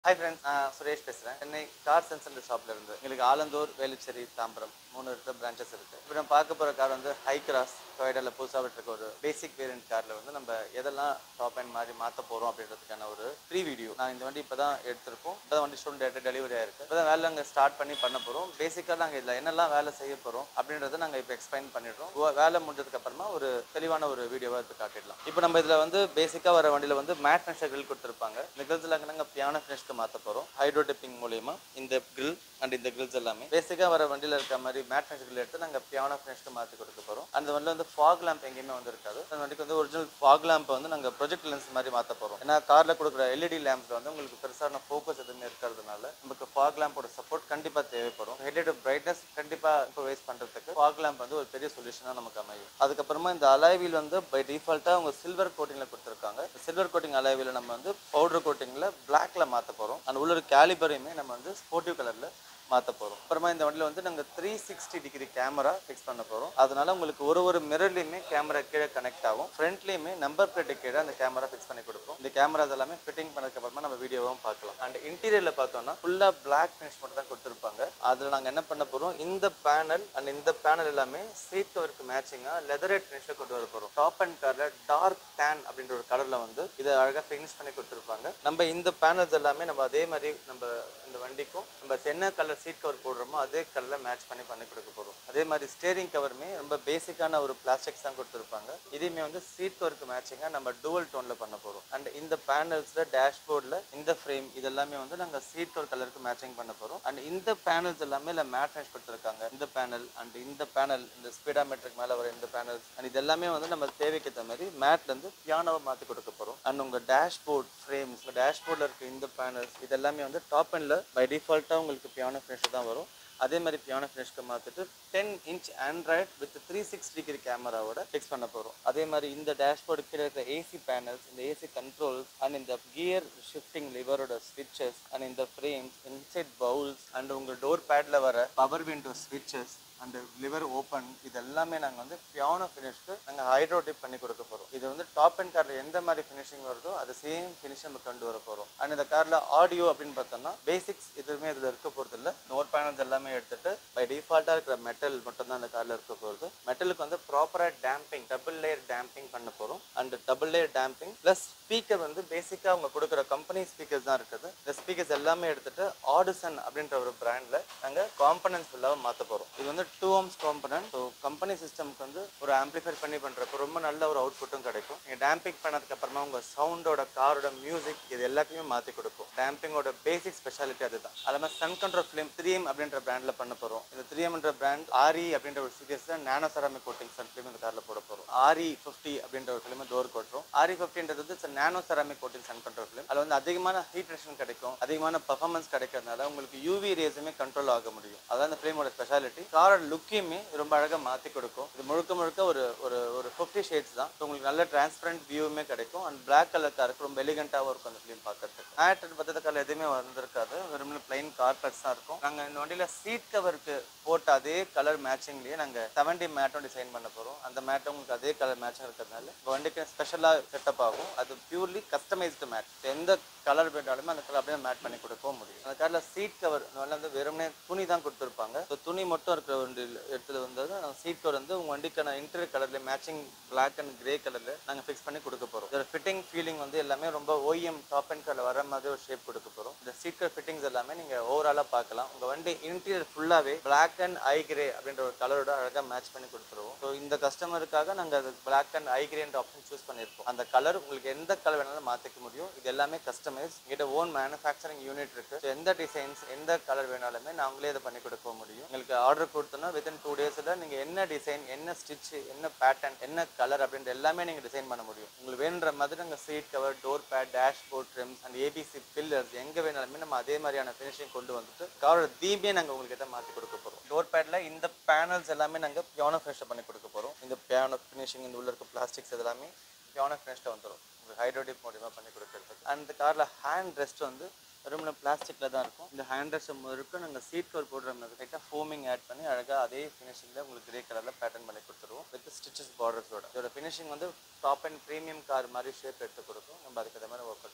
hi friends நான் சுரேஷ் பேசுகிறேன் Chennai car sensor ஷாப்ல இருந்து எங்களுக்கு ஆலந்தூர் வேலுச்சேரி தாம்பரம் மூணு இடத்துல பிரான்ச்சஸ் இருக்கு இப்போ நம்ம பார்க்க போகிற கார் வந்து ஹை கிராஸ் டொயேட்டாவில் புதுசாக விட்டுருக்க ஒரு பேசிக் வேரியன்ட் காரில் வந்து நம்ம எதெல்லாம் டாப் அண்ட் மாதிரி மாற்ற போகிறோம் அப்படின்றதுக்கான ஒரு ப்ரீ வீடியோ நான் இந்த வண்டி இப்போ தான் எடுத்திருக்கோம் இப்போ தான் வண்டி ஸ்டூடெண்ட் டேட்டு டெலிவரி ஆயிருக்கு இப்போ தான் வேலை அங்கே ஸ்டார்ட் பண்ணி பண்ண போகிறோம் பேசிக்காக நாங்கள் இதில் என்னெல்லாம் வேலை செய்ய போகிறோம் அப்படின்றத நாங்கள் இப்போ எக்ஸ்பிளைன் பண்ணிடுறோம் வே- வேலை முடிஞ்சதுக்கு அப்புறமா ஒரு தெளிவான ஒரு வீடியோவாக எடுத்து காட்டிடலாம் இப்போ நம்ம இதில் வந்து பேசிக்காக வர வண்டியில் வந்து மேட் ஃபினிஷர் grill கொடுத்துருப்பாங்க இந்த கிரில்ஸில் நாங்கள் பியானோ ஃபினிஷ்க்கு மாற்ற போகிறோம் ஹைட்ரோ டிப்பிங் மூலியமா இந்த grill அண்ட் இந்த கிரில்ஸ் எல்லாமே பேசிக்காக வர வண்டியில் இருக்க மாதிரி மேட் ஃபினிஷ் grill எடுத்து நாங்கள் பியானோ ஃபினிஷ்க்கு மாற்றி கொடுக்க போகிறோம் அந்த வண்டியில் வந்து ஃபாக் லேம்ப் எங்கேயுமே வந்து இருக்காது அந்த வண்டிக்கு வந்து ஒரிஜினல் ஃபாக் லேம்ப் வந்து நாங்கள் ப்ரொஜெக்ட் லென்ஸ் மாதிரி மாற்ற போகிறோம் ஏன்னா காரில் கொடுக்குற எல்இடி லேம்ப்ல வந்து உங்களுக்கு பெருசான ஃபோக்கஸ் எதுவுமே இருக்கிறதுனால நமக்கு ஃபாக் லேம்போட சப்போர்ட் கண்டிப்பாக தேவைப்படும் ஹெட்லைட் பிரைட்னஸ் கண்டிப்பாக இம்ப்ரவைஸ் பண்ணுறதுக்கு ஃபாக் லேம்ப் வந்து ஒரு பெரிய சொல்யூஷனாக நமக்கு அமையும் அதுக்கப்புறமா இந்த அலாய்வில் வந்து பை டிஃபால்ட்டாக அவங்க சில்வர் கோட்டிங்கில் கொடுத்துருக்காங்க சில்வர் கோட்டிங் அலாய்வில் நம்ம வந்து பவுடர் கோட்டிங்கில் பிளாக்ல மாற்ற போகிறோம் அந்த உள்ள ஒரு கேலிபரையுமே நம்ம வந்து ஸ்போர்ட்டிவ் கலரில் மாற்ற போகிறோம் அப்புறமா இந்த வண்டியில் வந்து நாங்கள் three sixty degree camera fix பண்ண போகிறோம் அதனால உங்களுக்கு ஒரு ஒரு மிரர்லையுமே கேமரா கீழே கனெக்ட் ஆகும் ஃப்ரண்ட்லேயுமே நம்பர் பிளேட்டு கீழே அந்த கேமரா ஃபிக்ஸ் பண்ணி கொடுப்போம் இந்த கேமராஸ் எல்லாமே ஃபிட்டிங் பண்ணதுக்கு அப்புறமா நம்ம வீடியோவும் பார்க்கலாம் அண்ட் இன்டீரியரில் பார்த்தோம்னா ஃபுல்லாக பிளாக் ஃபினிஷ் மட்டும் தான் கொடுத்துருப்பாங்க அதில் நாங்கள் என்ன பண்ண போகிறோம் இந்த பேனல் அண்ட் இந்த பேனல் எல்லாமே சீட் கவருக்கு மேட்சிங்காக லெதரேட் ஃபினிஷில் கொண்டு வர போகிறோம் டாப் அண்ட் காரில் டார்க் டேன் அப்படின்ற ஒரு கலரில் வந்து இதை அழகாக ஃபினிஷ் பண்ணி கொடுத்துருப்பாங்க நம்ம இந்த பேனல்ஸ் எல்லாமே நம்ம அதே மாதிரி நம்ம இந்த வண்டிக்கும் நம்ம என்ன கலர் சீட் கவர் போடுறோமோ அதே கலரில் மேட்ச் பண்ணி பண்ணி கொடுக்க போகிறோம் அதே மாதிரி ஸ்டேரிங் கவருமே ரொம்ப பேசிக்கான ஒரு பிளாஸ்டிக்ஸ் தான் கொடுத்துருப்பாங்க இதையுமே வந்து சீட் கவருக்கு மேட்சிங்காக நம்ம டூவல் டோனில் பண்ண போகிறோம் அண்ட் இந்த பேனல்ஸில் டேஷ்போர்டில் இந்த ஃப்ரேம் இதெல்லாமே வந்து நாங்கள் சீட் கவர் கலருக்கு மேட்சிங் பண்ண போகிறோம் அண்ட் இந்த பேனல்ஸ் எல்லாமே இல்லை மேட் ஃபினிஷ் கொடுத்துருக்காங்க இந்த பேனல் அண்ட் இந்த பேனல் இந்த ஸ்பீடாமெட்ரிக் மேலே வர இந்த பேனல்ஸ் அண்ட் இது எல்லாமே வந்து நம்ம தேவைக்கு ஏற்ற மாதிரி மேட்லேருந்து பியானோவை மாற்றி கொடுக்க போகிறோம் அண்ட் உங்கள் டேஷ்போர்ட் ஃப்ரேம்ஸ் டேஷ்போர்டில் இருக்க இந்த பேனல்ஸ் இதெல்லாமே வந்து டாப் அண்டில் பை டிஃபால்ட்டாக உங்களுக்கு பியானோ ஃபினிஷ் தான் வரும் அதே மாதிரி பியானோ ஃபினிஷ்க்கு மாற்றிட்டு ten inch Android with three six degree கேமராவோட ஃபிக்ஸ் பண்ண போகிறோம் அதே மாதிரி இந்த டேஷ்போர்டு கீழே இருக்கிற ஏசி பேனல்ஸ் இந்த ஏசி கண்ட்ரோல்ஸ் அண்ட் இந்த கியர் ஷிஃப்டிங் லிவரோட ஸ்விட்சஸ் அண்ட் இந்த ஃப்ரேம்ஸ் இன்சைட் பவுல்ஸ் அண்ட் உங்கள் டோர் பேடில் வர பவர் விண்டோ ஸ்விட்சஸ் அண்ட் லிவர் ஓப்பன் இது எல்லாமே நாங்கள் வந்து பியானோ ஃபினிஷ்க்கு நாங்கள் ஹைட்ரோ டிப் பண்ணி கொடுக்க போகிறோம் இது வந்து டாப் அண்ட் காரில் எந்த மாதிரி ஃபினிஷிங் வருதோ அது சேம் ஃபினிஷ் நம்ம கொண்டு வர போகிறோம் அண்ட் இந்த காரில் ஆடியோ அப்படின்னு பார்த்தோம்னா பேசிக்ஸ் எதுவுமே இதில் இருக்க போகிறது இல்லை நோட் பேனல்ஸ் எல்லாமே எடுத்துட்டு பை டிஃபால்ட்டாக இருக்கிற மெட்டல் மட்டும் தான் அந்த காரில் இருக்க போகிறது மெட்டலுக்கு வந்து ப்ராப்பராக டேம்பிங் டபுள் லேயர் டேம்பிங் பண்ண போகிறோம் and double layer damping plus speaker வந்து பேசிக்காக அவங்க கொடுக்குற கம்பெனி ஸ்பீக்கர்ஸ் தான் இருக்குது இந்த ஸ்பீக்கர்ஸ் எல்லாமே எடுத்துட்டு ஆடிசன் அப்படின்ற ஒரு பிராண்டில் நாங்கள் காம்பனன்ஸ் ஃபுல்லாக மாற்ற போகிறோம் இது வந்து two ohms component so company சிஸ்டம்க்கு வந்து ஒரு ஆம்பிளிஃபை பண்ணி பண்ணுறப்போ ரொம்ப நல்ல ஒரு அவுட்புட்டும் கிடைக்கும் நீங்கள் டேம்பிங் பண்ணதுக்கு அப்புறமா உங்கள் சவுண்டோட காரோட மியூசிக் இது எல்லாத்தையுமே மாற்றி கொடுக்கும் டேம்பிங்கோட பேசிக் ஸ்பெஷாலிட்டி அதுதான் அது மாதிரி sun control film three M அப்படின்ற பிராண்டில் பண்ண போகிறோம் இந்த த்ரீ எம்ன்ற பிராண்ட் ஆரி அப்படின்ற ஒரு serious nano ceramic coating sun film இந்த காரில் போட போகிறோம் ஆரி ஃபிஃப்டி அப்படின்ற ஒரு ஃபிலிம் டோர் கொட்டுறோம் ஆரி ஃபிஃப்டின்றது வந்து nano ceramic coating sun control film அதில் வந்து அதிகமான ஹீட் ரெஷன் கிடைக்கும் அதிகமான பர்ஃபார்மன்ஸ் கிடைக்கிறதுனால உங்களுக்கு யூவி ரேஸுமே கண்ட்ரோல் ஆக முடியும் அதான் இந்த ஃபிலிமோட ஸ்பெஷாலிட்டி காரோட லுக்கையுமே ரொம்ப அழகாக மாற்றி கொடுக்கும் இது முழுக்க முழுக்க ஒரு ஒரு ஒரு ஃபிஃப்டி ஷேட்ஸ் தான் So உங்களுக்கு நல்ல டிரான்ஸ்பரண்ட் வியூவுமே கிடைக்கும் அண்ட் பிளாக் கலர் காருக்கு ரொம்ப எலிகண்ட்டாகவும் இருக்கும் அந்த ஃபிலிம் பார்க்கறதுக்கு மேட் பத்தத காரில் எதுவுமே வந்திருக்காது வெறும் பிளைன் கார்பெட்ஸ் தான் இருக்கும் நாங்கள் இந்த வண்டியில் சீட் கவருக்கு போட்ட அதே கலர் மேட்சிங்லேயே நாங்கள் செவன்டி மேட்டும் டிசைன் பண்ண போகிறோம் அந்த மேட்டும் உங்களுக்கு அதே கலர் மேட்சிங் இருக்கிறதுனால உங்கள் வண்டிக்கு ஸ்பெஷலாக செட்டப் ஆகும் அது பியூர்லி கஸ்டமைஸ்டு மேட் எந்த கலர் வேண்டாலுமே அந்த கலர் அப்படியே மேட் பண்ணி கொடுக்கவும் முடியும் அந்த காரில் சீட் கவர் வந்து வெறுமனே துணி தான் கொடுத்துருப்பாங்க ஸோ துணி மட்டும் இருக்கிற வண்டி இடத்துல வந்து சீட் கவர் வந்து உங்கள் வண்டிக்கான இன்டீரியர் கலர்ல மேட்சிங் பிளாக் அண்ட் கிரே கலரில் நாங்கள் ஃபிக்ஸ் பண்ணி கொடுக்க போகிறோம் இதோட ஃபிட்டிங் ஃபீலிங் வந்து எல்லாமே ரொம்ப ஓஎம் டாப் அண்ட் கலர் வர மாதிரி ஒரு ஷேப் கொடுக்க போகிறோம் இந்த சீட் கவர் ஃபிட்டிங்ஸ் எல்லாமே நீங்கள் ஓவராலாக பார்க்கலாம் உங்கள் வண்டி இன்டீரியர் ஃபுல்லாகவே பிளாக் அண்ட் ஐ கிரே அப்படின்ற ஒரு கலரோட அழகாக மேட்ச் பண்ணி கொடுத்துருவோம் ஸோ இந்த கஸ்டமருக்காக நாங்கள் அது பிளாக் அண்ட் ஐ கிரேன்ற ஆப்ஷன் சூஸ் பண்ணியிருப்போம் அந்த கலர் உங்களுக்கு எந்த கலர் வேணாலும் மாற்றிக்க முடியும் இது எல்லாமே கஸ்டமைஸ் எங்கிட்ட ஓன் மேனுஃபேக்சரிங் யூனிட் இருக்கு So எந்த டிசைன்ஸ் எந்த கலர் வேணாலுமே நாங்களே இதை பண்ணி கொடுக்க முடியும் உங்களுக்கு ஆர்டர் கொடுத்தோன்னா வித்தின் டூ டேஸில் நீங்கள் என்ன டிசைன் என்ன ஸ்டிச் என்ன பேட்டர்ன் என்ன கலர் அப்படின்ற எல்லாமே நீங்கள் டிசைன் பண்ண முடியும் உங்களுக்கு வேணுன்ற மாதிரி நாங்கள் seat cover door pad dashboard trims and ABC pillars எங்கே வேணாலுமே நம்ம அதே மாதிரியான ஃபினிஷிங் கொண்டு வந்துட்டு காரோட தீமே நாங்கள் உங்களுக்கு இதை மாற்றி கொடுக்க போகிறோம் டோர் பேடில் இந்த பேனல்ஸ் எல்லாமே நாங்கள் பியானோ ஃபினிஷ் பண்ணி கொடுக்க போகிறோம் இந்த பியானோ ஃபினிஷிங் இந்த உள்ள இருக்க பிளாஸ்டிக்ஸ் எல்லாமே பியானோ ஃபினிஷில் வந்துடும் உங்களுக்கு ஹைட்ரோடிப் மூலியமா பண்ணி கொடுக்கறதுக்கு அந்த காரில் ஹேண்ட் ரெஸ்ட் வந்து வெறும் பிளாஸ்டிக்கில் தான் இருக்கும் இந்த ஹேண்ட் ரெஸ்ட் இருக்கும் நாங்கள் சீட் கவர் போடுற மாதிரி லைட்டாக ஃபோமிங் ஆட் பண்ணி அழகாக அதே ஃபினிஷிங்கில் உங்களுக்கு கிரே கலரில் பேட்டர்ன் பண்ணி கொடுத்துருவோம் வித் ஸ்டிச்சஸ் பார்டர்ஸோட இதோட ஃபினிஷிங் வந்து டாப் அண்ட் ப்ரீமியம் கார் மாதிரி ஷேப் எடுத்து கொடுக்கும் நம்ம அதுக்கு ஏற்ற மாதிரி ஒர்க் அவுட் பண்ணிக்கலாம்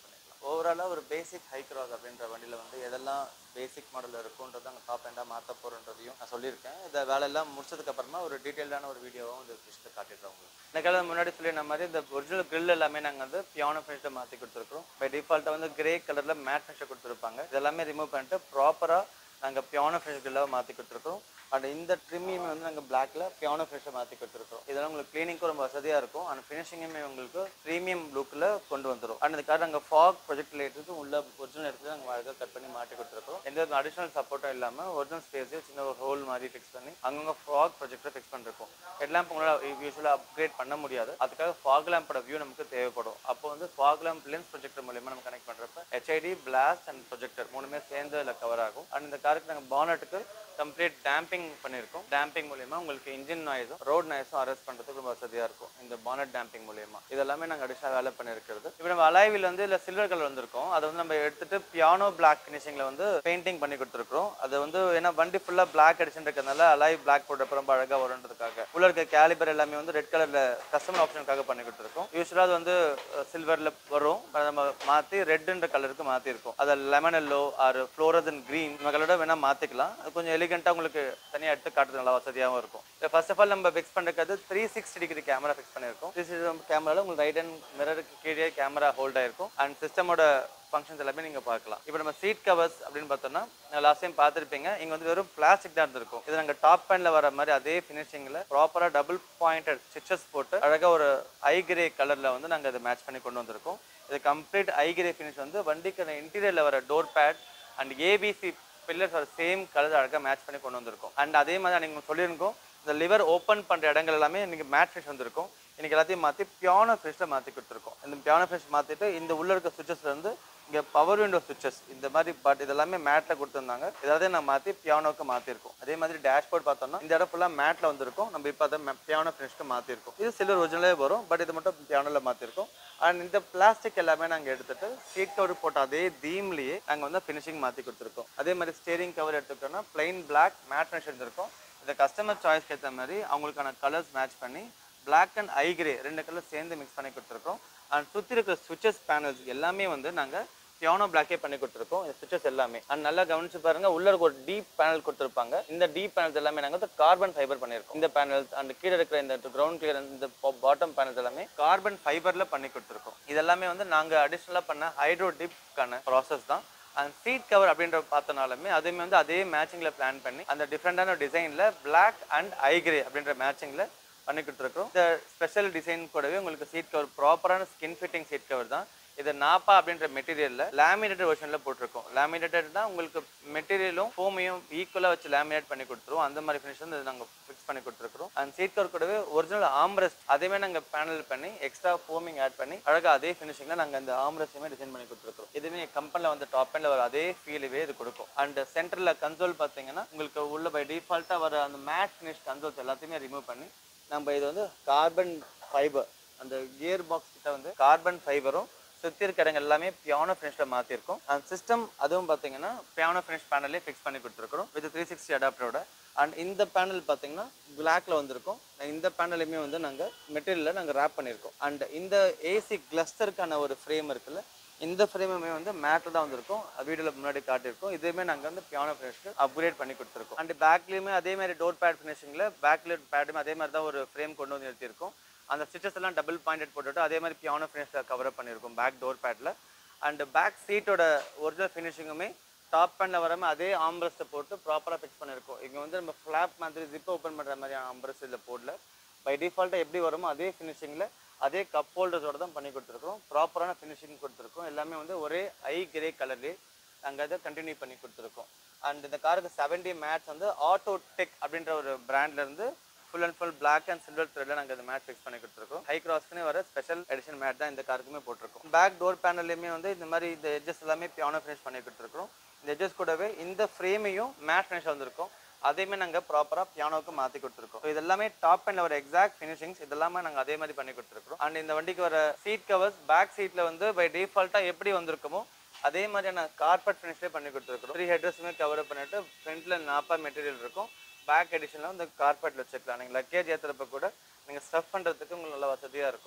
ஓவராலாக ஒரு பேசிக் ஹை கிராஸ் அப்படின்ற வண்டியில் வந்து எதெல்லாம் பேசிக் மாடல் இருக்கும்ன்றதை அங்கே டாப் எண்டாக மாற்ற போகிறோன்றதையும் நான் சொல்லியிருக்கேன் இந்த வேலையெல்லாம் முடிச்சதுக்கு அப்புறமா ஒரு டீட்டெயில்டான ஒரு வீடியோவும் இந்த விஷயத்தை காட்டிடுறோம் உங்களுக்கு எனக்கு முன்னாடி சொல்லியிருந்த மாதிரி இந்த ஒரிஜினல் grill எல்லாமே நாங்கள் வந்து பியானோ ஃபினிஷை மாற்றி கொடுத்துருக்கோம் பை டிஃபால்ட்டாக வந்து கிரே கலரில் மேட் ஃபினிஷை கொடுத்துருப்பாங்க இதெல்லாமே ரிமூவ் பண்ணிட்டு ப்ராப்பராக நாங்கள் பியானோ ஃபினிஷ் grill-ஆ மாற்றி கொடுத்துருக்கோம் அண்ட் இந்த ட்ரிம்மையுமே வந்து நாங்கள் பிளாக்ல பியானோ ஃபினிஷை மாற்றி கொடுத்துருக்கோம் இதெல்லாம் உங்களுக்கு கிளீனிங்க்கும் ரொம்ப வசதியாக இருக்கும் அண்ட் ஃபினிஷிங்குமே உங்களுக்கு ப்ரீமியம் லுக்கில் கொண்டு வந்துடும் அண்ட் இதுக்காக நாங்கள் ஃபாக் ப்ரொஜெக்ட் லைட்டுக்கு உள்ள ஒரிஜினல் எடுத்து நாங்கள் அழகாக கட் பண்ணி மாட்டி கொடுத்துருக்கோம் எந்த ஒரு அடிஷனல் சப்போர்ட்டும் இல்லாமல் ஒரிஜினல் ஸ்பேஸே சின்ன ஒரு ஹோல் மாதிரி ஃபிக்ஸ் பண்ணி அங்கங்கே ஃபாக் ப்ரொஜெக்டரை ஃபிக்ஸ் பண்ணிருக்கோம் ஹெட்லாம்ப் உங்களால் யூஸ்வலாக அப்கிரேட் பண்ண முடியாது அதுக்காக ஃபாக் லேம்போட வியூ நமக்கு தேவைப்படும் அப்போ வந்து ஃபாக் லேம்ப் லென்ஸ் ப்ரொஜெக்டர் மூலியமாக நம்ம கனெக்ட் பண்ணுறப்ப ஹெச்ஐடி பிளாஸ்ட் அண்ட் ப்ரொஜெக்டர் மூணுமே சேர்ந்து அதில் கவர் ஆகும் அண்ட் இந்த காருக்கு நாங்கள் பானட்டுக்கு கம்ப்ளீட் டேம்பிங் பண்ணியிருக்கோம் டேம்பிங் மூலியமா உங்களுக்கு இன்ஜின் நாய்ஸும் ரோட் நாய்ஸும் அரெஸ்ட் பண்ணுறதுக்கு ரொம்ப வசதியாக இருக்கும் இந்த பானட் டேம்பிங் மூலியமா இதெல்லாமே நாங்கள் அடிஷனல் வேலை பண்ணியிருக்கிறது இப்போ நம்ம அலைவில் வந்து இல்லை சில்வர் கலர் வந்திருக்கோம் அதை வந்து நம்ம எடுத்துட்டு பியானோ பிளாக் ஃபினிஷிங்கில் வந்து பெயிண்டிங் பண்ணி கொடுத்துருக்கோம் அது வந்து ஏன்னா வண்டி ஃபுல்லாக பிளாக் அடிச்சுட்டு இருக்கிறதுனால அலாய் பிளாக் போடுறப்ப ரொம்ப அழகாக வருன்றதுக்காக உள்ள இருக்க கேலிபர் எல்லாமே வந்து ரெட் கலரில் கஸ்டமர் ஆப்ஷனுக்காக பண்ணி கொடுத்துருக்கோம் யூஸ்வலாக அது வந்து சில்வரில் வரும் but நம்ம மாற்றி ரெட்டுன்ற கலருக்கு மாற்றிருக்கோம் அதை லெமன் எல்லோ ஆர் ஃப்ளோரதன் க்ரீன் இந்த கலரோட வேணால் மாற்றிக்கலாம் அது கொஞ்சம் எலிகெண்ட்டாக உங்களுக்கு தனியாக எடுத்து காட்டுறது நல்லா வசதியாகவும் இருக்கும் ஃபர்ஸ்ட் ஆஃப் ஆல் நம்ம ஃபிக்ஸ் பண்ணுறது three sixty degree camera fix பண்ணியிருக்கோம் த்ரீ சிக்ஸ்டி கேமராவில் உங்களுக்கு ரைட் ஹேண்ட் மிரருக்கு கீழே கேமரா ஹோல்ட் ஆயிருக்கும் அண்ட் சிஸ்டமோட ஃபங்க்ஷன்ஸ் எல்லாமே நீங்கள் பார்க்கலாம் இப்போ நம்ம சீட் கவர்ஸ் அப்படின்னு பார்த்தோம்னா லாஸ்ட் டைம் பார்த்துருப்பீங்க இங்கே வந்து வெறும் பிளாஸ்டிக் தான் இருந்திருக்கும் இது நாங்கள் டாப் பேனில் வர மாதிரி அதே ஃபினிஷிங்கில் ப்ராப்பராக டபுள் பாயிண்டட் ஸ்டிச்சஸ் போட்டு அழகாக ஒரு ஐ கிரே கலரில் வந்து நாங்கள் இதை மேட்ச் பண்ணி கொண்டு வந்திருக்கோம் இது கம்ப்ளீட் ஐ கிரே ஃபினிஷ் வந்து வண்டிக்கு இன்டீரியரில் வர door pad and ABC pillars ஒரு சேம் கலர் அழகாக மேட்ச் பண்ணி கொண்டு வந்திருக்கோம் அண்ட் அதே மாதிரி நீங்கள் சொல்லியிருக்கோம் இந்த லிவர் ஓப்பன் பண்ணுற இடங்கள் எல்லாமே இன்னைக்கு மேட் ஃபினிஷ் வந்திருக்கும் இன்னைக்கு எல்லாத்தையும் மாற்றி பியானோ ஃபினிஷில் மாற்றி கொடுத்துருக்கோம் இந்த பியானோ ஃபினிஷ் மாற்றிட்டு இந்த உள்ள இருக்க சுவிச்சஸ்ல இருந்து இங்கே பவர் விண்டோ சுவிச்சஸ் இந்த மாதிரி பட் இதெல்லாமே மேட்டில் கொடுத்துருந்தாங்க எல்லாத்தையும் நான் மாற்றி பியானோக்கு மாற்றிருக்கோம் அதே மாதிரி டேஷ்போர்ட் பார்த்தோம்னா இந்த இடம் ஃபுல்லாக மேட்டில் வந்திருக்கும் நம்ம இப்போ அதை பியானோ ஃபினிஷ்க்கு மாற்றிருக்கோம் இது சில்வர் ஒரிஜினலே வரும் பட் இது மட்டும் பியானோவில் மாற்றிருக்கோம் அண்ட் இந்த பிளாஸ்டிக் எல்லாமே நாங்கள் எடுத்துட்டு சீட் கவர் போட்ட அதே தீம்லேயே நாங்கள் வந்து ஃபினிஷிங் மாற்றி கொடுத்துருக்கோம் அதே மாதிரி ஸ்டேரிங் கவர் எடுத்துக்கிட்டோம்னா பிளைன் பிளாக் மேட் ஃபினிஷ் இருந்திருக்கும் இந்த கஸ்டமர் சாய்ஸ்க்கு ஏற்ற மாதிரி அவங்களுக்கான கலர்ஸ் மேட்ச் பண்ணி Black அண்ட் ஐ கிரே ரெண்டு கலர் சேர்ந்து மிக்ஸ் பண்ணி கொடுத்துருக்கோம் அண்ட் சுற்றி இருக்கிற சுவிச்சஸ் பேனல்ஸ் எல்லாமே வந்து நாங்கள் பியானோ பிளாக்கே பண்ணி கொடுத்துருக்கோம் இந்த சுவிச்சஸ் எல்லாமே அண்ட் நல்லா கவனிச்சு பாருங்க உள்ள இருக்க ஒரு டீப் பேனல் கொடுத்துருப்பாங்க இந்த டீப் பேனல்ஸ் எல்லாமே நாங்கள் வந்து கார்பன் ஃபைபர் பண்ணியிருக்கோம் இந்த பேனல்ஸ் அண்ட் கீழே இருக்கிற இந்த கிரவுண்ட் கிளியரன்ஸ் இந்த பாட்டம் பேனல்ஸ் எல்லாமே கார்பன் ஃபைபரில் பண்ணி கொடுத்துருக்கோம் இதெல்லாமே வந்து நாங்கள் அடிஷ்னலாக பண்ண ஹைட்ரோ டிப்க்கான ப்ராசஸ் தான் அண்ட் சீட் கவர் அப்படின்ற பார்த்தனாலுமே அதுவுமே வந்து அதே மேட்சிங்கில் பிளான் பண்ணி அந்த டிஃப்ரெண்டான டிசைனில் Black அண்ட் ஐ கிரே அப்படின்ற மேட்சிங்கில் பண்ணி கொடுத்துருக்கோம் இந்த ஸ்பெஷல் டிசைன் கூடவே உங்களுக்கு சீட் கவர் ப்ராப்பரான ஸ்கின் ஃபிட்டிங் சீட் கவர் தான் இது நாப்பா அப்படின்ற மெட்டீரியலில் லேமினேட்டட் வெர்ஷனில் போட்டிருக்கோம் லேமினேட்டட் தான் உங்களுக்கு மெட்டீரியலும் ஃபோமையும் ஈக்குவலாக வச்சு லேமினேட் பண்ணி கொடுத்துருவோம் அந்த மாதிரி ஃபினிஷ் வந்து நாங்கள் ஃபிக்ஸ் பண்ணி கொடுத்துருக்கோம் அண்ட் சீட் கவர் கூடவே ஒரிஜினல் ஆம்ரெஸ்ட் அதேமே நாங்கள் பேனல் பண்ணி எக்ஸ்ட்ரா ஃபோமிங் ஆட் பண்ணி அழகாக அதே ஃபினிஷிங்கில் நாங்கள் அந்த ஆம்ரெஸ்ட்டுமே டிசைன் பண்ணி கொடுத்துருக்கோம் இதுவுமே கம்பெனியில் வந்து டாப் எண்டில் வர அதே ஃபீலுவே இது கொடுக்கும் அண்ட் சென்டரில் கன்சோல் பார்த்தீங்கன்னா உங்களுக்கு உள்ள பை டிஃபால்ட்டாக வர அந்த மேட் ஃபினிஷ் கன்சோல்ஸ் எல்லாத்தையுமே ரிமூவ் பண்ணி நம்ம இது வந்து கார்பன் ஃபைபர் அந்த கியர் பாக்ஸ் கிட்ட வந்து கார்பன் ஃபைபரும் சுற்றி இருக்க இடங்கள் எல்லாமே பியானோ ஃபினிஷில் மாற்றிருக்கோம் அண்ட் சிஸ்டம் அதுவும் பார்த்தீங்கன்னா பியானோ ஃபினிஷ் பேனலே ஃபிக்ஸ் பண்ணி கொடுத்துருக்குறோம் வித் த்ரீ சிக்ஸ்டி அடாப்டரோட அண்ட் இந்த பேனல் பார்த்தீங்கன்னா பிளாக்ல வந்திருக்கும் இந்த பேனலையுமே வந்து நாங்கள் மெட்டீரியலில் நாங்கள் ரேப் பண்ணியிருக்கோம் அண்ட் இந்த ஏசி கிளஸ்டருக்கான ஒரு ஃப்ரேம் இருக்குல்ல இந்த ஃப்ரேமுமே வந்து மேட்டில் தான் வந்திருக்கும் வீடியோவில் முன்னாடி காட்டியிருக்கோம் இதுவுமே நாங்கள் வந்து பியானோ ஃபினிஷ்க்கு அப்கிரேட் பண்ணி கொடுத்துருக்கோம் அண்ட் பேக்லேயுமே அதே மாதிரி டோர் பேட் ஃபினிஷிங்கில் பேக்ல பேடுமே அதே மாதிரி தான் ஒரு ஃப்ரேம் கொண்டு வந்து நிறுத்தியிருக்கோம் அந்த ஸ்டிச்சஸ் எல்லாம் டபுள் பாயிண்டட் போட்டுட்டு அதே மாதிரி பியானோ ஃபினிஷில் கவர் பண்ணியிருக்கோம் பேக் டோர் பேட்டில் அண்ட் பேக் சீட்டோட ஒரிஜினல் ஃபினிஷிங்குமே டாப் பேனில் வராமல் அதே ஆம்பரஸ்ட்டை போட்டு ப்ராப்பராக ஃபிக்ஸ் பண்ணியிருக்கோம் இங்கே வந்து நம்ம ஃப்ளாப் மாதிரி ஜிப் ஓப்பன் பண்ணுற மாதிரியான ஆம்பரஸ் இதில் போடல பை டிஃபால்ட்டாக எப்படி வருமோ அதே ஃபினிஷிங்கில் அதே கப் ஹோல்டர்ஸோட தான் பண்ணி கொடுத்துருக்கோம் ப்ராப்பரான ஃபினிஷிங் கொடுத்துருக்கோம் எல்லாமே வந்து ஒரே ஐ கிரே கலர்லேயே நாங்கள் அதை கண்டினியூ பண்ணி கொடுத்துருக்கோம் அண்ட் இந்த காருக்கு 70 மேட்ஸ் வந்து ஆட்டோ டெக் அப்படின்ற ஒரு brandல இருந்து full and full Black and silver த்ரெட்ல நாங்கள் இந்த மேட் ஃபிக்ஸ் பண்ணி கொடுத்துருக்கோம் ஹை கிராஸ்க்குன்னு வர ஸ்பெஷல் எடிஷன் மேட் தான் இந்த காருக்குமே போட்டிருக்கோம் பேக் டோர் பேனல்லையுமே வந்து இந்த மாதிரி இந்த எட்ஜஸ் எல்லாமே பியானோ ஃபினிஷ் பண்ணி கொடுத்துருக்கோம் இந்த எட்ஜஸ் கூடவே இந்த ஃப்ரேமையும் மேட் ஃபினிஷ் வந்திருக்கும் அதையுமே நாங்கள் ப்ராப்பராக பியானோக்கு மாற்றி கொடுத்துருக்கோம் So இது எல்லாமே டாப் அண்ட் வர எக்ஸாக்ட் ஃபினிஷிங்ஸ் இதெல்லாமே நாங்கள் அதே மாதிரி பண்ணி கொடுத்துருக்கோம் அண்ட் இந்த வண்டிக்கு வர சீட் கவர்ஸ் பேக் சீட்டில் வந்து பை டிஃபால்ட்டாக எப்படி வந்திருக்குமோ அதே மாதிரியான கார்பெட் ஃபினிஷ்லேயே பண்ணி கொடுத்துருக்கோம் த்ரீ ஹெட்ரஸுமே கவர் பண்ணிட்டு ஃப்ரண்ட்டில் நாப்பா மெட்டீரியல் இருக்கும் பேக் எடிஷனில் வந்து கார்பெட்டில் வச்சுக்கலாம் நீங்கள் லக்கேஜ் ஏற்றுறப்ப கூட நீங்கள் ஸ்டஃப் பண்ணுறதுக்கு உங்களுக்கு நல்ல வசதியாக இருக்கும்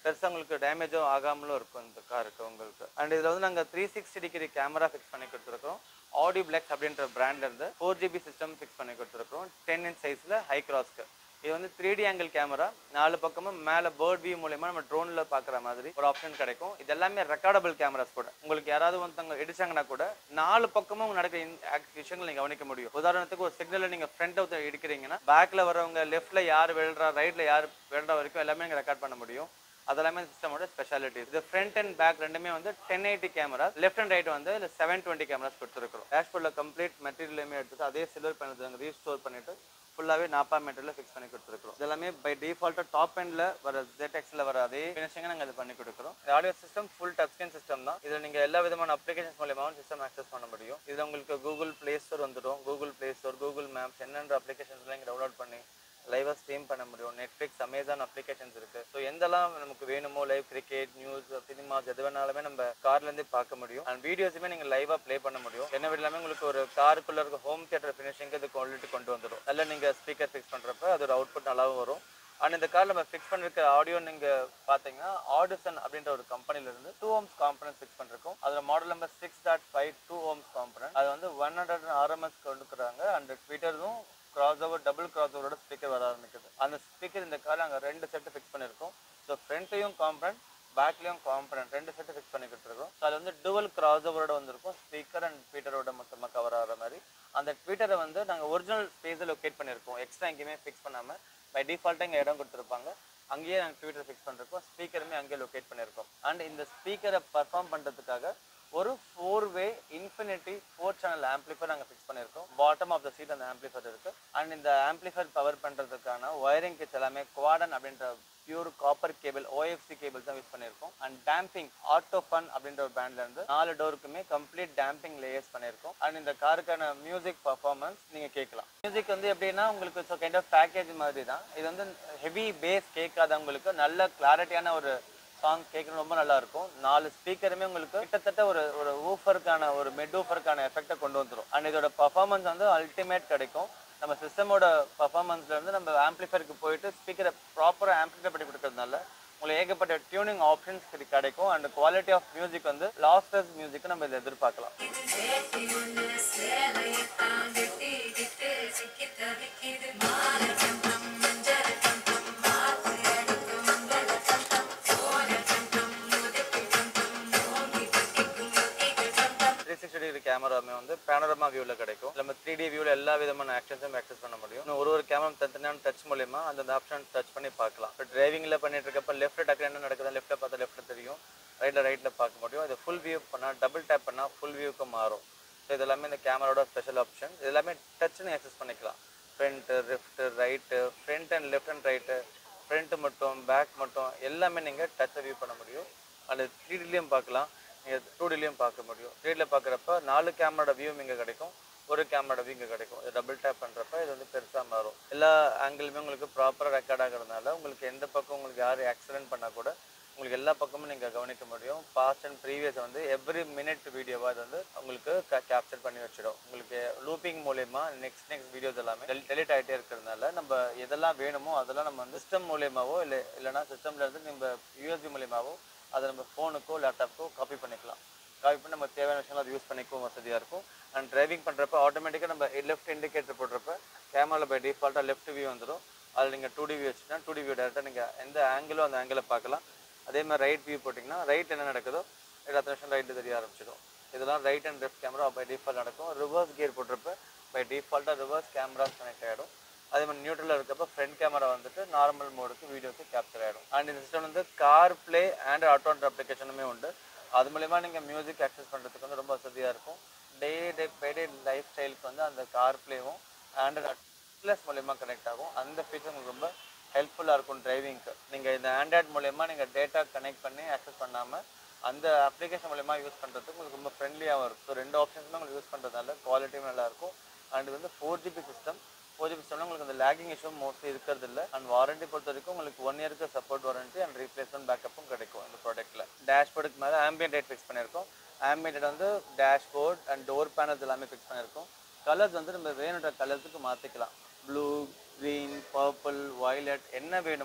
பெருசாக உங்களுக்கு டேமேஜும் ஆகாமலும் இருக்கும் இந்த காருக்கு உங்களுக்கு அண்ட் இதில் வந்து நாங்கள் three sixty degree camera fix பண்ணி கொடுத்துருக்கோம் ஆடி பிளெக்ஸ் அப்படின்ற பிராண்ட்ல இருந்து ஃபோர் ஜிபி சிஸ்டம் ஃபிக்ஸ் பண்ணி கொடுத்துருக்கோம் டென் இன்ச் சைஸில் ஹை கிராஸ்க்கு இது வந்து த்ரீ டி ஆங்கிள் கேமரா நாலு பக்கமும் மேலே பேர்ட் வியூ மூலயமா நம்ம ட்ரோனில் பார்க்குற மாதிரி ஒரு ஆப்ஷன் கிடைக்கும் இது எல்லாமே ரெக்கார்டபிள் கேமராஸ் கூட உங்களுக்கு யாராவது ஒருத்தவங்க இடிச்சாங்கன்னா கூட நாலு பக்கமும் நடக்கிற இந்த விஷயங்கள் நீங்கள் கவனிக்க முடியும் உதாரணத்துக்கு ஒரு சிக்னலில் நீங்கள் ஃப்ரண்ட் ஒருத்தர் இடிக்கிறீங்கன்னா பேக்கில் வரவங்க லெஃப்ட்டில் யார் விழுறா ரைட்டில் யார் விழுறா வரைக்கும் எல்லாமே நீங்கள் ரெக்கார்ட் பண்ண முடியும் அதெல்லாமே சிஸ்டமோட ஸ்பெஷாலிட்டி இது ஃப்ரண்ட் அண்ட் பேக் ரெண்டுமே வந்து ten eighty camera left and right வந்து இல்லை செவன் டுவெண்ட்டி கேமராஸ் கொடுத்துருக்கோம் டேஷ்போர்டில் கம்ப்ளீட் மெட்டீரியலுமே எடுத்துட்டு அதே சில்வர் பண்ணது ரீஸ்டோர் பண்ணிட்டு ஃபுல்லாகவே நாப்பா மெட்டீரியல் ஃபிக்ஸ் பண்ணி கொடுத்துருக்கோம் இதெல்லாமே பை டிஃபால்ட்டாக டாப் எண்டில் வர ZX-ல வர அதே ஃபினிஷிங்கை நாங்கள் இது பண்ணி கொடுக்குறோம் audio system full touch screen system தான் இதில் நீங்கள் எல்லா விதமான அப்ளிகேஷன்ஸ் மூலியமாகவும் சிஸ்டம் ஆக்சஸ் பண்ண முடியும் இதில் உங்களுக்கு கூகுள் ப்ளே ஸ்டோர் வந்துடும் Google Play Store Google Maps என்னென்ற அப்ளிகேஷன்ஸ்லாம் இங்கே டவுன்லோட் பண்ணி லைவாக ஸ்ட்ரீம் பண்ண முடியும் நெட்ஃப்ளிக்ஸ் அமேசான் அப்ளிகேஷன்ஸ் இருக்கு ஸோ எந்தெல்லாம் நமக்கு வேணுமோ லைவ் கிரிக்கெட் நியூஸ் சினிமாஸ் எது வேணாலுமே நம்ம கார்லேருந்தே பார்க்க முடியும் அண்ட் வீடியோஸுமே நீங்கள் லைவாக ப்ளே பண்ண முடியும் என்ன எல்லாமே உங்களுக்கு ஒரு காருக்குள்ள இருக்க ஹோம் தியேட்டர் ஃபினிஷிங் இது குவாலிட்டி கொண்டு வந்துடும் அதில் நீங்கள் ஸ்பீக்கர் ஃபிக்ஸ் பண்ணுறப்ப அதோட அவுட்புட் நல்லாவும் வரும் அண்ட் இந்த கார் நம்ம ஃபிக்ஸ் பண்ணிருக்க ஆடியோ நீங்கள் பார்த்தீங்கன்னா ஆடிசன் அப்படின்ற ஒரு கம்பெனில இருந்து டூ ஓம்ஸ் காம்பனன்ட் ஃபிக்ஸ் பண்ணிருக்கோம் அதில் model number six dot five two ohms component அது வந்து ஒன் ஹண்ட்ரட் ஆர்எம்எஸ் கொண்டுக்கிறாங்க அண்ட் ட்விட்டரும் கிராஸ் ஓவர் டபுள் கிராஸ் ஓவரோட ஸ்பீக்கர் வர ஆரம்பிக்குது அந்த ஸ்பீக்கர் இந்த காரில் அங்கே ரெண்டு செட்டு ஃபிக்ஸ் பண்ணியிருக்கோம் ஸோ ஃப்ரண்ட்லையும் காம்பனன்ட் பேக்லேயும் காம்பனன்ட் ரெண்டு செட்டு ஃபிக்ஸ் பண்ணி கொடுத்துருக்கோம் ஸோ அது வந்து டுவல் கிராஸ் ஓவரோட வந்திருக்கும் ஸ்பீக்கர் அண்ட் ட்விட்டரோட மொத்தமாக கவர் ஆகிற மாதிரி அந்த ட்விட்டரை வந்து நாங்கள் ஒரிஜினல் ஸ்பேஸில் லொக்கேட் பண்ணியிருக்கோம் எக்ஸ்ட்ரா எங்கேயுமே ஃபிக்ஸ் பண்ணாமல் பை டிஃபால்ட்டாக இங்கே இடம் கொடுத்துருப்பாங்க அங்கேயே நாங்கள் ட்விட்டர் ஃபிக்ஸ் பண்ணிருக்கோம் ஸ்பீக்கருமே அங்கேயே லொக்கேட் பண்ணியிருக்கோம் அண்ட் இந்த ஸ்பீக்கரை பர்ஃபார்ம் பண்ணுறதுக்காக ஒரு four way Infinity four channel amplifier நாங்கள் ஃபிக்ஸ் பண்ணியிருக்கோம் பாட்டம் ஆஃப் த சீட் அந்த ஆம்பிளிஃபர் இருக்கு அண்ட் இந்த ஆம்பிளிஃபர் பவர் பண்ணுறதுக்கான ஒயரிங் கிட்ஸ் எல்லாமே குவாடன் அப்படின்ற pure copper cable OFC cable தான் யூஸ் பண்ணியிருக்கோம் அண்ட் டேம்பிங் ஆட்டோ ஃபன் அப்படின்ற ஒரு பேண்ட்ல இருந்து நாலு டோருக்குமே கம்ப்ளீட் டேம்பிங் லேயர்ஸ் பண்ணியிருக்கோம் அண்ட் இந்த காருக்கான மியூசிக் பர்ஃபார்மன்ஸ் நீங்க கேட்கலாம் மியூசிக் வந்து எப்படின்னா உங்களுக்கு ஸோ கைண்ட் ஆஃப் பேக்கேஜ் மாதிரி தான் இது வந்து ஹெவி பேஸ் கேட்காதவங்களுக்கு நல்ல கிளாரிட்டியான ஒரு சாங் கேட்கறது ரொம்ப நல்லா இருக்கும் நாலு ஸ்பீக்கருமே உங்களுக்கு கிட்டத்தட்ட ஒரு ஒரு ஊஃபருக்கான ஒரு மெட் ஊஃபருக்கான எஃபெக்டை கொண்டு வந்துடும் அண்ட் இதோட பர்ஃபார்மன்ஸ் வந்து அல்டிமேட் கிடைக்கும் நம்ம சிஸ்டமோட பர்ஃபார்மன்ஸ்ல இருந்து நம்ம ஆம்பிளிஃபருக்கு போயிட்டு ஸ்பீக்கரை ப்ராப்பராக ஆம்பிளிஃபை பண்ணி கொடுக்கறதுனால உங்களுக்கு ஏகப்பட்ட டியூனிங் ஆப்ஷன்ஸ் கிடைக்கும் அண்ட் குவாலிட்டி ஆஃப் மியூசிக் வந்து லாஸ்டஸ் மியூசிக் நம்ம இதை எதிர்பார்க்கலாம் சேத்தி ஒண்ணு சேலையத்தான் வெட்டிக்கிட்டு சிக்கி தவிக்குது மால சந்தம் மஞ்சள் சந்தம் மாத்து எடுத்து மங்கள சந்தம் சோழ சந்தம் முதுக்கு சந்தம் நோங்கி கட்டிக்கும் யுத்திகள் சந்தம் த்ரீ சிக்ஸ்டி டிகிரி கேமராமே வந்து பேனரமா வியூவில் கிடைக்கும் நம்ம த்ரீ டி வியூவில் எல்லா விதமான ஆக்ஷன்ஸும் ஆக்சஸ் பண்ண முடியும் இன்னும் ஒரு ஒரு கேமரா தனித்தனியான டச் மூலியமா அந்த ஆப்ஷன் டச் பண்ணி பார்க்கலாம் இப்போ டிரைவிங்கில் பண்ணிட்டு இருக்கப்ப லெஃப்ட் டக்கு என்ன நடக்குது லெஃப்ட்டில் பார்த்தா லெஃப்ட்டில் தெரியும் ரைட்டில் ரைட்டில் பார்க்க முடியும் இது ஃபுல் வியூ பண்ணால் டபுள் டேப் பண்ணால் ஃபுல் வியூக்கு மாறும் ஸோ இது எல்லாமே இந்த கேமராவோட ஸ்பெஷல் ஆப்ஷன் இது எல்லாமே டச்னு ஆக்சஸ் பண்ணிக்கலாம் front left right front and left and right front மட்டும் பேக் மட்டும் எல்லாமே நீங்கள் டச்சை வியூ பண்ண முடியும் அது த்ரீ டிலையும் பார்க்கலாம் நீங்கள் டூ டிலையும் பார்க்க முடியும் த்ரீடில் பார்க்குறப்ப நாலு கேமரோட வியூ இங்கே கிடைக்கும் ஒரு கேமரோட வியூ இங்கே கிடைக்கும் இது டபுள் டேப் பண்ணுறப்ப இது வந்து பெருசாக மாறும் எல்லா ஆங்கிளுமே உங்களுக்கு ப்ராப்பராக ரெக்கார்ட் ஆகிறதுனால உங்களுக்கு எந்த பக்கம் உங்களுக்கு யார் ஆக்சிடென்ட் பண்ணால் கூட உங்களுக்கு எல்லா பக்கமும் நீங்கள் கவனிக்க முடியும் பாஸ்ட் அண்ட் ப்ரீவியஸ் வந்து எவ்ரி மினிட் வீடியோவாக அது வந்து உங்களுக்கு கேப்சர் பண்ணி வச்சிடும் உங்களுக்கு லூப்பிங் மூலயமா நெக்ஸ்ட் நெக்ஸ்ட் வீடியோஸ் எல்லாமே டெலிட் ஆகிட்டே இருக்கிறதுனால நம்ம எதெல்லாம் வேணுமோ அதெல்லாம் நம்ம வந்து சிஸ்டம் மூலியமாவோ இல்லை இல்லைனா சிஸ்டம்ல இருந்து நம்ம யூஎஸ்பி மூலியமாவோ அதை நம்ம ஃபோனுக்கோ லேப்டாப்க்கோ காப்பி பண்ணிக்கலாம் காப்பி பண்ணி நம்ம தேவையான விஷயங்கள் அதை யூஸ் பண்ணிக்கவும் வசதியாக இருக்கும் அண்ட் டிரைவிங் பண்ணுறப்ப ஆட்டோமேட்டிக்காக நம்ம லெஃப்ட் இண்டிகேட்டர் போடுறப்ப கேமராவில் பை டிஃபால்ட்டாக லெஃப்ட் வியூ வந்துடும் அதில் நீங்கள் டூ டி வியூ வச்சுட்டா டூ டி வியூ டேரெக்டாக நீங்கள் எந்த ஆங்கிளோ அந்த ஆங்கிளை பார்க்கலாம் அதே மாதிரி ரைட் வியூ போட்டிங்கன்னா ரைட் என்ன நடக்குதோ ஒரு பத்து நிமிஷம் ரைட்டு தெரிய ஆரம்பிச்சிடும் இதெல்லாம் right and left camera by default நடக்கும் ரிவர்ஸ் கியர் போட்டிருப்ப பை டிஃபால்ட்டாக ரிவர்ஸ் கேமராஸ் கனெக்ட் ஆகிடும் அதே மாதிரி நியூட்ரலில் இருக்கப்ப ஃப்ரண்ட் கேமரா வந்துட்டு நார்மல் மோடுக்கு வீடியோக்கு கேப்சர் ஆகிடும் அண்ட் இந்த சிஸ்டம் வந்து கார் ப்ளே அண்ட் ஆட்டோன்ற அப்ளிகேஷனுமே உண்டு அது மூலயமா நீங்கள் மியூசிக் ஆக்சஸ் பண்ணுறதுக்கு வந்து ரொம்ப வசதியாக இருக்கும் டே டே பை டே லைஃப் ஸ்டைலுக்கு வந்து அந்த கார் ப்ளேவும் ஆண்ட்ராய்ட் ப்ளஸ் மூலயமா கனெக்ட் ஆகும் அந்த ஃபீச்சர் உங்களுக்கு ரொம்ப ஹெல்ப்ஃபுல்லாக இருக்கும் டிரைவிங்க்கு நீங்கள் இந்த ஆண்ட்ராய்ட் மூலயமா நீங்கள் டேட்டா கனெக்ட் பண்ணி ஆக்சஸ் பண்ணாமல் அந்த அப்ளிகேஷன் மூலயமா யூஸ் பண்ணுறதுக்கு உங்களுக்கு ரொம்ப ஃப்ரெண்ட்லியாகவும் இருக்கும் ஸோ ரெண்டு ஆப்ஷன்ஸுமே உங்களுக்கு யூஸ் பண்ணுறதுனால குவாலிட்டியும் நல்லாயிருக்கும் அண்ட் இது வந்து four GB system four GB சிஸ்டம்ல உங்களுக்கு அந்த லேகிங் இஷ்யூ மோஸ்ட்லி இருக்கிறது இல்லை அண்ட் வாரண்டி பொறுத்த வரைக்கும் உங்களுக்கு ஒன் இயருக்கு சப்போர்ட் வாரண்டி அண்ட் ரீப்ளேஸ்மெண்ட் பேக்கப்பும் கிடைக்கும் இந்த ப்ராடக்ட்டில் டேஷ்போர்டுக்கு மேலே ஆம்பியன் லைட் ஃபிக்ஸ் பண்ணியிருக்கோம் ஆம்பியன் வந்து டேஷ்போர்ட் அண்ட் டோர் பேனல்ஸ் எல்லாமே ஃபிக்ஸ் பண்ணியிருக்கோம் கலர்ஸ் வந்து நம்ம வேணுன்ற கலர்ஸுக்கு மாற்றிக்கலாம் ப்ளூ க்ரீன் பர்பிள் வயலட் என்ன வேணுமோ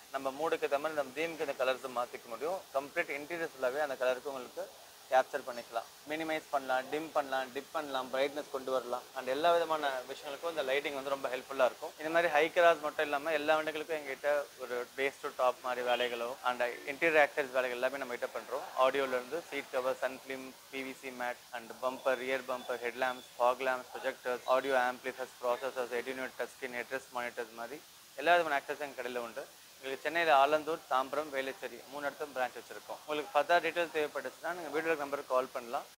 நம்ம மூடுக்கு ஏற்ற மாதிரி நம்ம தீமுக்கு இந்த கலர்ஸை மாற்றிக்க முடியும் கம்ப்ளீட் இன்டீரியர் ஃபுல்லாகவே அந்த கலருக்கு உங்களுக்கு கேப்சர் பண்ணிக்கலாம் மினிமைஸ் பண்ணலாம் டிம் பண்ணலாம் டிப் பண்ணலாம் பிரைட்னஸ் கொண்டு வரலாம் அண்ட் எல்லா விதமான விஷயங்களுக்கும் இந்த லைட்டிங் வந்து ரொம்ப ஹெல்ப்ஃபுல்லாக இருக்கும் இந்த மாதிரி ஹை கிராஸ் மட்டும் இல்லாமல் எல்லா வண்டிகளுக்கும் எங்ககிட்ட ஒரு பேஸ் டு டாப் மாதிரி வேலைகளோ அண்ட் இன்டீரியர் ஆக்சரிஸ் வேலைகள் எல்லாமே நம்ம கிட்ட பண்ணுறோம் ஆடியோலேருந்து seat cover sun film PVC mat and bumper rear bumper head lamps fog lamps projectors audio amplifiers processors எடியூனிட் டச் ஸ்கிரீன் ஹெட்ரஸ் மானிட்டர்ஸ் மாதிரி எல்லா விதமான ஆக்சஸ் எங்கள் கடையில் உண்டு உங்களுக்கு சென்னையில் ஆலந்தூர் தாம்பரம் வேலுச்சேரி மூணு இடத்துல பிரான்ச் வச்சுருக்கோம் உங்களுக்கு ஃபர்தர் டீட்டெயில் தேவைப்பட்டுச்சுன்னா நீங்கள் வீடியோ நம்பருக்கு கால் பண்ணலாம்